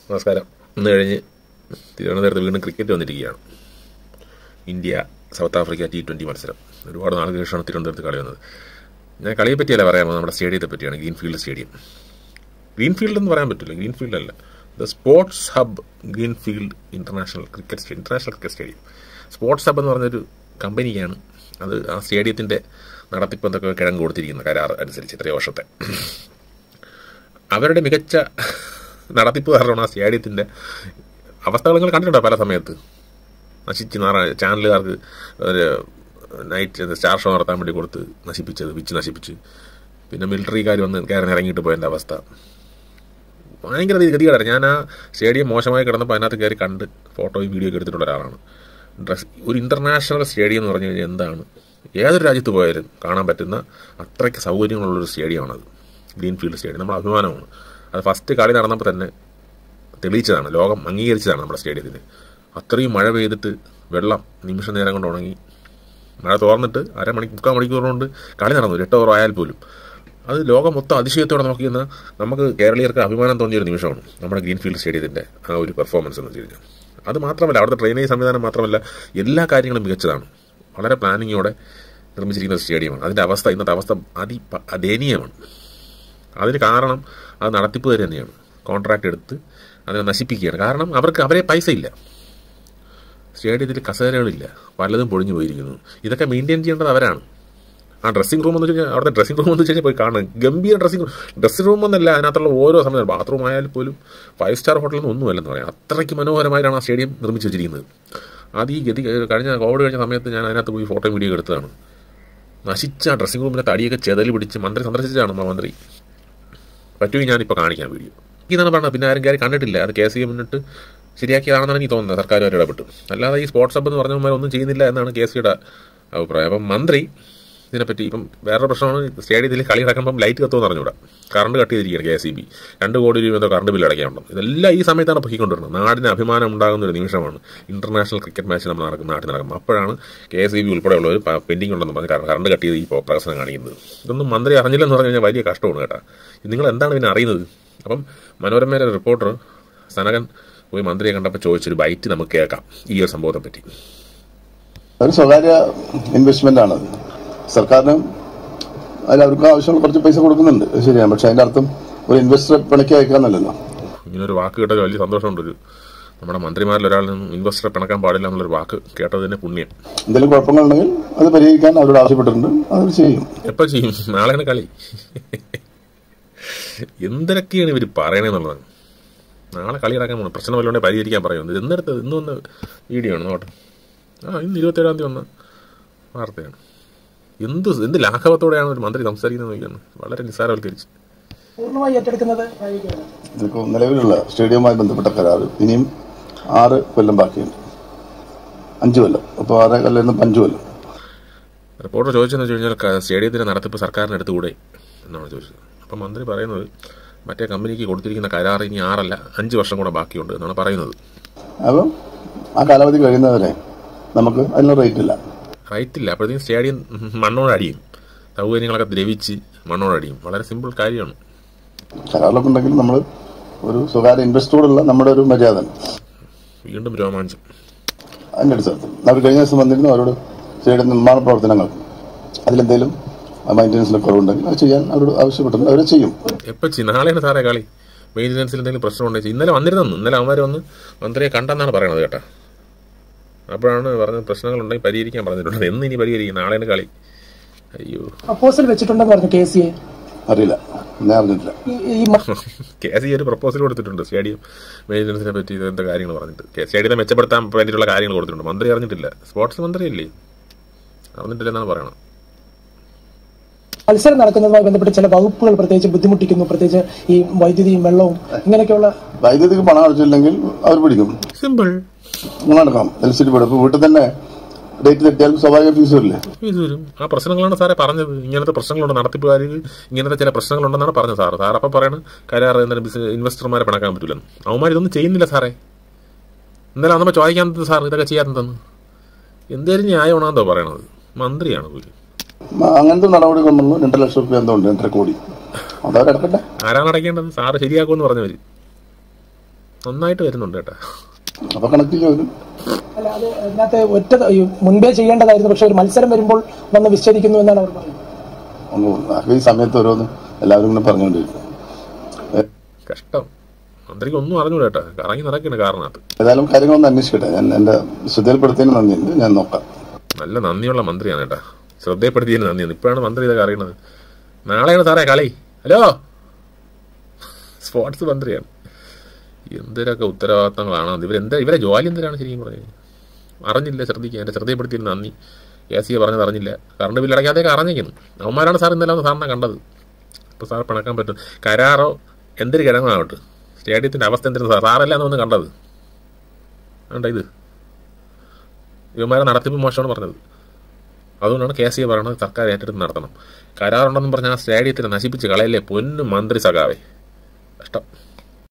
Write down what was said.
നമസ്കാരം ഇന്ന് കഴിഞ്ഞ് തിരുവനന്തപുരത്ത് വീണ്ടും ക്രിക്കറ്റ് വന്നിരിക്കുകയാണ് India South Africa T twenty മത്സരം ഒരുപാട് നാളുകൾക്ക് ശേഷമാണ് തിരുവനന്തപുരത്ത് കളി വന്നത് ഞാൻ കളിയെ പറ്റിയല്ല പറയാൻ പോകുന്നത് നമ്മുടെ സ്റ്റേഡിയത്തെ പറ്റിയാണ് ഗ്രീൻഫീൽഡ് സ്റ്റേഡിയം ഗ്രീൻഫീൽഡ് എന്ന് പറയാൻ പറ്റില്ല ഗ്രീൻഫീൽഡ് അല്ല the sports hub Greenfield international cricket stadium international cricket stadium sports hub എന്ന് പറഞ്ഞൊരു കമ്പനിക്കാണ് അത് ആ സ്റ്റേഡിയത്തിൻ്റെ നടത്തിപ്പ് എന്തൊക്കെ കിഴങ്ങ് കൊടുത്തിരിക്കുന്ന കരാർ അനുസരിച്ച് ഇത്രയും വർഷത്തെ അവരുടെ മികച്ച നടത്തിപ്പ് കാരണമാണ് ആ സ്റ്റേഡിയത്തിൻ്റെ അവസ്ഥകൾ നിങ്ങൾ കണ്ടിട്ടുണ്ടോ പല സമയത്ത് നശിച്ച് നാറ ചാനലുകാർക്ക് ഒരു നൈറ്റ് സ്റ്റാർ ഷോ നടത്താൻ വേണ്ടി കൊടുത്ത് നശിപ്പിച്ചത് വിച്ച് നശിപ്പിച്ച് പിന്നെ മിലിറ്ററിക്കാർ വന്ന് കയറി ഇറങ്ങിയിട്ട് പോയതിൻ്റെ അവസ്ഥ ഭയങ്കര ഗതികേടാണ് ഞാൻ ആ സ്റ്റേഡിയം മോശമായി കിടന്നപ്പോൾ അതിനകത്ത് കയറി കണ്ട് ഫോട്ടോയും വീഡിയോ ഒക്കെ എടുത്തിട്ടുള്ള ഒരാളാണ് ഡ്രസ് ഒരു ഇൻ്റർനാഷണൽ സ്റ്റേഡിയം എന്ന് പറഞ്ഞു കഴിഞ്ഞാൽ എന്താണ് ഏതൊരു രാജ്യത്ത് പോയാലും കാണാൻ പറ്റുന്ന അത്രയ്ക്ക് സൗകര്യങ്ങളുള്ളൊരു സ്റ്റേഡിയമാണത് ഗ്രീൻഫീൽഡ് സ്റ്റേഡിയം നമ്മുടെ അഭിമാനമാണ് അത് ഫസ്റ്റ് കളി നടന്നപ്പോൾ തന്നെ തെളിയിച്ചതാണ് ലോകം അംഗീകരിച്ചതാണ് നമ്മുടെ സ്റ്റേഡിയത്തിന് അത്രയും മഴ പെയ്തിട്ട് വെള്ളം നിമിഷ നേരം കൊണ്ട് ഉണങ്ങി മഴ തോർന്നിട്ട് അരമണിക്ക് മുക്കാൽ മണിക്കൂർ കൊണ്ട് കളി നടന്നു ഒരു എട്ട് ഓവർ ആയാൽ പോലും അത് ലോകം മൊത്തം അതിശയത്തോടെ നോക്കിയിരുന്ന നമുക്ക് കേരളീയർക്ക് അഭിമാനം തോന്നിയ ഒരു നിമിഷമാണ് നമ്മുടെ ഗ്രീൻഫീൽഡ് സ്റ്റേഡിയത്തിൻ്റെ ആ ഒരു പെർഫോമൻസ് എന്ന് വെച്ച് കഴിഞ്ഞാൽ അത് മാത്രമല്ല അവിടുത്തെ ട്രെയിനേജ് സംവിധാനം മാത്രമല്ല എല്ലാ കാര്യങ്ങളും മികച്ചതാണ് വളരെ പ്ലാനിങ്ങോടെ നിർമ്മിച്ചിരിക്കുന്ന ഒരു സ്റ്റേഡിയമാണ് അതിൻ്റെ അവസ്ഥ ഇന്നത്തെ അവസ്ഥ അതി ദയനീയമാണ് അതിന് കാരണം അത് നടത്തിപ്പ് തന്നെയാണ് കോൺട്രാക്ട് എടുത്ത് അതിനെ നശിപ്പിക്കുകയാണ് കാരണം അവർക്ക് അവരെ പൈസ ഇല്ല സ്റ്റേഡിയത്തിൽ കസേരകളില്ല പലതും പൊളിഞ്ഞു പോയിരിക്കുന്നു ഇതൊക്കെ മെയിൻറ്റെയിൻ ചെയ്യേണ്ടത് അവരാണ് ആ ഡ്രസ്സിംഗ് റൂം എന്ന് വെച്ച് കഴിഞ്ഞാൽ അവിടുത്തെ ഡ്രസ്സിംഗ് റൂം എന്ന് വെച്ച് കഴിഞ്ഞാൽ പോയി കാണണം ഗംഭീര ഡ്രസ്സിംഗ് റൂം ഡ്രസ്സിംഗ് റൂം എന്നല്ല അതിനകത്തുള്ള ഓരോ സമയം ബാത്റൂം ആയാലും പോലും ഫൈവ് സ്റ്റാർ ഹോട്ടലിൽ നിന്ന് ഒന്നുമല്ലെന്ന് പറയാം അത്രയ്ക്ക് മനോഹരമായിട്ടാണ് ആ സ്റ്റേഡിയം നിർമ്മിച്ച് വെച്ചിരിക്കുന്നത് അത് ഈ ഗതി കഴിഞ്ഞ കോവിഡ് കഴിഞ്ഞ സമയത്ത് ഞാൻ അതിനകത്ത് പോയി ഫോട്ടോ വീഡിയോ എടുത്തതാണ് നശിച്ച ആ ഡ്രസ്സിംഗ് റൂമിലെ തടിയൊക്കെ ചെതൽ പിടിച്ച് മന്ത്രി സന്ദർശിച്ചതാണ് നമ്മുടെ മന്ത്രി പറ്റുമെങ്കിൽ ഞാനിപ്പോൾ കാണിക്കാം വീഡിയോ ഇതാണ് പറഞ്ഞത് പിന്നെ ആരും കയറി കണ്ടിട്ടില്ല അത് കെ സി മുന്നിട്ട് ശരിയാക്കിയതാണെന്നാണ് എനിക്ക് തോന്നുന്നത് സർക്കാരുമായിട്ട് ഇടപെട്ടു അല്ലാതെ ഈ സ്പോർട്സ് ഹബ് എന്ന് പറഞ്ഞവന്മാർ ഒന്നും ചെയ്യുന്നില്ല എന്നാണ് കെ സിയുടെ അഭിപ്രായം അപ്പം മന്ത്രി ഇതിനെപ്പറ്റി ഇപ്പം വേറൊരു പ്രശ്നമാണ് സ്റ്റേഡിയത്തിൽ കളി നടക്കുമ്പം ലൈറ്റ് കത്തുമെന്ന് പറഞ്ഞുകൂടാ കറണ്ട് കട്ട് ചെയ്തിരിക്കുകയാണ് കെ സി ബി രണ്ട് കോടി രൂപ എന്തോ കറണ്ട് ബില്ല് അടയ്ക്കാനുണ്ട് ഇതെല്ലാം ഈ സമയത്താണ് പൊക്കിക്കൊണ്ടിരുന്നത് നാടിന് അഭിമാനം ഉണ്ടാകുന്ന ഒരു നിമിഷമാണ് ഇന്റർനാഷണൽ ക്രിക്കറ്റ് മാച്ച് നമ്മൾ നടക്കുന്ന നാട്ടിൽ നടക്കുന്നത് അപ്പോഴാണ് കെ സി ബി ഉൾപ്പെടെയുള്ളവർ പെൻഡിങ് ഉണ്ടെന്ന് പറഞ്ഞ് കറണ്ട് കട്ട് ചെയ്ത് ഈ പ്രകസനം കാണിക്കുന്നത് ഇതൊന്നും മന്ത്രി അറിഞ്ഞില്ലെന്ന് പറഞ്ഞു കഴിഞ്ഞാൽ വലിയ കഷ്ടമാണ് കേട്ടോ നിങ്ങൾ എന്താണ് പിന്നെ അറിയുന്നത് അപ്പം മനോരമയിലെ റിപ്പോർട്ടർ സനകൻ പോയി മന്ത്രിയെ കണ്ടപ്പോൾ ചോദിച്ചൊരു ബൈറ്റ് നമുക്ക് കേൾക്കാം ഈ ഒരു സംഭവത്തെ പറ്റി ഒരു സ്വകാര്യ ഇൻവെസ്റ്റ്മെന്റ് ആണ് സർക്കാരിന് അതിൽ അവർക്ക് ആവശ്യമുള്ള കുറച്ച് പൈസ കൊടുക്കുന്നുണ്ട് അത് ശരിയാണ് പക്ഷെ അതിന്റെ അർത്ഥം ഒരു ഇൻവെസ്റ്ററെ പിണക്കി അയക്കാന്നല്ലല്ലോ ഇങ്ങനൊരു വാക്ക് കേട്ടത് വലിയ സന്തോഷമുണ്ട് ഒരു നമ്മുടെ മന്ത്രിമാരിൽ ഒരാളിൽ നിന്നും ഇൻവെസ്റ്ററെ പിണക്കാൻ പാടില്ല എന്നുള്ളൊരു വാക്ക് കേട്ടത് തന്നെ പുണ്യം എന്തെങ്കിലും കുഴപ്പങ്ങളുണ്ടെങ്കിൽ അത് പരിഹരിക്കാൻ അവരോട് ആവശ്യപ്പെട്ടിട്ടുണ്ട് അത് ചെയ്യും എപ്പോൾ ചെയ്യും നാളെയാണ് കളി എന്തൊക്കെയാണ് ഇവർ പറയണെന്നുള്ളതാണ് നാളെ കളി നടക്കാൻ പോകണം പ്രശ്നം വല്ലതുകൊണ്ട് പരിഹരിക്കാൻ പറയുന്നത് ഇത് എന്തെടുത്തത് ഇന്ന് വന്ന വീഡിയോ ആണ് നോട്ടെ ആ ഇന്ന് ഇരുപത്തേഴാം തീയതി വന്ന വാർത്തയാണ് എന്ത് എന്ത് ലാഘവത്തോടെയാണ് ഒരു മന്ത്രി സംസാരിക്കുന്നത് നോക്കിയാണ് വളരെ നിസ്സാരവൽക്കരിച്ച് പൂർണ്ണമായി ഏറ്റെടുക്കുന്നത് വൈകിയാണ് ഇതിപ്പോ നിലവിലുള്ള സ്റ്റേഡിയവുമായി ബന്ധപ്പെട്ട കരാർ ഇനിയും ആറ് കൊല്ലം ബാക്കിയുണ്ട് അഞ്ചു കൊല്ലം അപ്പോൾ ആറ് കൊല്ലം ഇന്ന് അഞ്ചു കൊല്ലം റിപ്പോർട്ടർ ചോദിച്ചതെന്ന് വെച്ച് കഴിഞ്ഞാൽ ക- സ്റ്റേഡിയത്തിന്റെ നടത്തിപ്പ് സർക്കാരിന് എടുത്തുകൂടെ എന്നാണ് ചോദിച്ചത് അപ്പം മന്ത്രി പറയുന്നത് മറ്റേ കമ്പനിക്ക് കൊടുത്തിരിക്കുന്ന കരാർ ഇനി ആറല്ല അഞ്ച് വർഷം കൂടെ ബാക്കിയുണ്ട് എന്നാണ് പറയുന്നത് അപ്പം ആ കാലാവധി കഴിയുന്നവരെ നമുക്ക് അതിനുള്ള റേറ്റ് ഇല്ല റൈറ്റ് ഇല്ല അപ്പോഴത്തേക്കും സ്റ്റേഡിയം മണ്ണോടടിയും സൗകര്യങ്ങളൊക്കെ ദ്രവിച്ച് മണ്ണോടടിയും വളരെ സിമ്പിൾ കാര്യമാണ് കരാറിലൊക്കെ ഉണ്ടെങ്കിൽ നമ്മൾ ഒരു സ്വകാര്യ ഇൻവെസ്റ്ററോടുള്ള നമ്മുടെ ഒരു മര്യാദ വീണ്ടും രോമാഞ്ചം അതിൻ്റെ അടിസ്ഥാനത്തിൽ അവർ കഴിഞ്ഞ ദിവസം വന്നിരുന്നു അവരോട് സ്റ്റേഡിയം നിർമ്മാണ പ്രവർത്തനങ്ങൾ അതിലെന്തെങ്കിലും മൈൻ്റനൻസിന് കുറവുണ്ടെങ്കിൽ അത് ചെയ്യാൻ അവരോട് ആവശ്യപ്പെട്ടിട്ടുണ്ട് അവർ ചെയ്യും എപ്പോൾ ചെയ്യും നാളെയാണ് സാറേ കളി മെയിൻ്റനൻസിൽ എന്തെങ്കിലും പ്രശ്നം ഉണ്ടെങ്കിൽ ഇന്നലെ വന്നിരുന്നു ഇന്നലെ അവന്മാർ വന്ന് മന്ത്രിയെ കണ്ടെന്നാണ് പറയണത് കേട്ടോ അപ്പോഴാണ് പറഞ്ഞത് പ്രശ്നങ്ങളുണ്ടെങ്കിൽ പരിഹരിക്കാൻ പറഞ്ഞിട്ടുള്ളത് എന്ന് ഇനി പരിഹരിക്കും നാളെയാണ് കളി അയ്യോ പ്രപ്പോസൽ വെച്ചിട്ടുണ്ടെന്ന് പറഞ്ഞു കെ സി എ അറിയില്ല ഞാൻ അറിഞ്ഞിട്ടില്ല ഈ മ- കെ സി ഒരു പ്രപ്പോസൽ കൊടുത്തിട്ടുണ്ട് സ്റ്റേഡിയം മെയിൻ്റനൻസിനെ പറ്റി ഇങ്ങനത്തെ കാര്യങ്ങൾ പറഞ്ഞിട്ട് കെ സ്റ്റേഡിയത്തെ മെച്ചപ്പെടുത്താൻ വേണ്ടിയിട്ടുള്ള കാര്യങ്ങൾ കൊടുത്തിട്ടുണ്ട് മന്ത്രി അറിഞ്ഞിട്ടില്ല സ്പോർട്സ് മന്ത്രിയല്ലേ അറിഞ്ഞിട്ടില്ലെന്നാണ് പറയണത് മത്സരം നടക്കുന്നതുമായി ബന്ധപ്പെട്ട് ചില വകുപ്പുകൾ പ്രത്യേകിച്ച് ബുദ്ധിമുട്ടിക്കുന്നു പ്രത്യേകിച്ച് ഈ വൈദ്യുതിയും വെള്ളവും ഇങ്ങനെയൊക്കെയുള്ള വൈദ്യുതിക്ക് പണം അടച്ചില്ലെങ്കിൽ അവർ പിടിക്കും സിമ്പിൾ അങ്ങനെ നടക്കാം ഇലക്ട്രിസിറ്റി ബോർഡ് ഇപ്പോൾ വീട്ടിൽ തന്നെ ഡേറ്റ് തെറ്റിയാൽ സ്വാഭാവിക ഫീസ് വരില്ലേ ഇത് വരും ആ പ്രശ്നങ്ങളാണ് സാറേ പറഞ്ഞത് ഇങ്ങനത്തെ പ്രശ്നങ്ങളുണ്ട് നടത്തിപ്പുകാർ ഇങ്ങനത്തെ ചില പ്രശ്നങ്ങളുണ്ടെന്നാണ് പറഞ്ഞത് സാറ് സാർ അപ്പം പറയണത് കരാർ എന്നിട്ട് ബിസിനസ് ഇൻവെസ്റ്റർമാരെ പിണക്കാൻ പറ്റില്ലെന്ന് അവന്മാർ ഇതൊന്നും ചെയ്യുന്നില്ല സാറേ ഇന്നലെ അന്നപ്പോൾ ചോദിക്കാൻ സാർ ഇതൊക്കെ ചെയ്യാത്തതെന്ന് എന്തേലും ന്യായമാണെന്നോ പറയണത് മന്ത്രിയാണ് പോയി മ- അങ്ങനത്തെ നടപടി കൊണ്ടുള്ള രണ്ടര ലക്ഷം റുപ്യ എന്തോ ഉണ്ട് രണ്ടര കോടി അതവരെടുക്കട്ടെ ആരാണ് അടയ്ക്കേണ്ടത് സാറ് ശരിയാക്കുമെന്ന് പറഞ്ഞവർ നന്നായിട്ട് വരുന്നുണ്ട് കേട്ടോ അപ്പൊ കണക്കിൽ വരും അല്ല അത് അതിനകത്ത് ഒറ്റ ഈ മുൻപേ ചെയ്യേണ്ടതായിരുന്നു പക്ഷെ ഒരു മത്സരം വരുമ്പോൾ വന്ന് വിച്ഛേദിക്കുന്നു എന്നാണ് അവർ പറയുന്നത് ഒന്ന് ഈ സമയത്ത് ഓരോന്ന് എല്ലാവരും ഇങ്ങനെ പറഞ്ഞുകൊണ്ടിരിക്കും കഷ്ടം മന്ത്രിക്ക് ഒന്നും അറിഞ്ഞൂടാ കേട്ടോ കറങ്ങി നടക്കണ കാരണത്ത് ഏതായാലും കാര്യങ്ങളൊന്ന് അന്വേഷിക്കട്ടെ ഞാൻ എന്റെ ശ്രദ്ധയിൽപ്പെടുത്തിയതിന് നന്ദിയുണ്ട് ഞാൻ നോക്കാം നല്ല നന്ദിയുള്ള മന്ത്രിയാണ് കേട്ടോ ശ്രദ്ധയപ്പെടുത്തിയതിന് നന്ദിയാണ് ഇപ്പോഴാണ് മന്ത്രി ഇതൊക്കെ അറിയണത് നാളെയാണ് സാറേ കളി ഹലോ സ്പോർട്സ് മന്ത്രിയാണ് എന്തിനൊക്കെ ഉത്തരവാദിത്തങ്ങളാണ് അത് ഇവരെന്താ ഇവരെ ജോലി എന്തിനാണ് ശരിക്കും പറഞ്ഞത് അറിഞ്ഞില്ല ശ്രദ്ധിക്കുക എൻ്റെ ശ്രദ്ധയപ്പെടുത്തിയതിന് നന്ദി എ സിയെ പറഞ്ഞത് അറിഞ്ഞില്ല കറണ്ട് ബില്ല് അടയ്ക്കാതെയൊക്കെ അറിഞ്ഞിരിക്കുന്നു അവന്മാരാണ് സാർ ഇന്നലെ ഒന്ന് സാറിനെ കണ്ടത് ഇപ്പോൾ സാർ പിണക്കാൻ പറ്റും കരാറോ എന്തൊരു കിഴങ്ങാവട്ടെ സ്റ്റേഡിയത്തിൻ്റെ അവസ്ഥ എന്തിനാ സാർ സാറല്ല ഒന്ന് കണ്ടത് വേണ്ട ഇത് ഇവന്മാരെ നടത്തിപ്പ് മോശമാണ് പറഞ്ഞത് അതുകൊണ്ടാണ് കെ സി പറയുന്നത് സർക്കാർ ഏറ്റെടുത്ത് നടത്തണം കരാറുണ്ടെന്നും പറഞ്ഞാൽ ആ സ്റ്റേഡിയത്തിനെ നശിപ്പിച്ച് കളയല്ലേ പൊന്നു മന്ത്രി സഖാവേ കഷ്ടം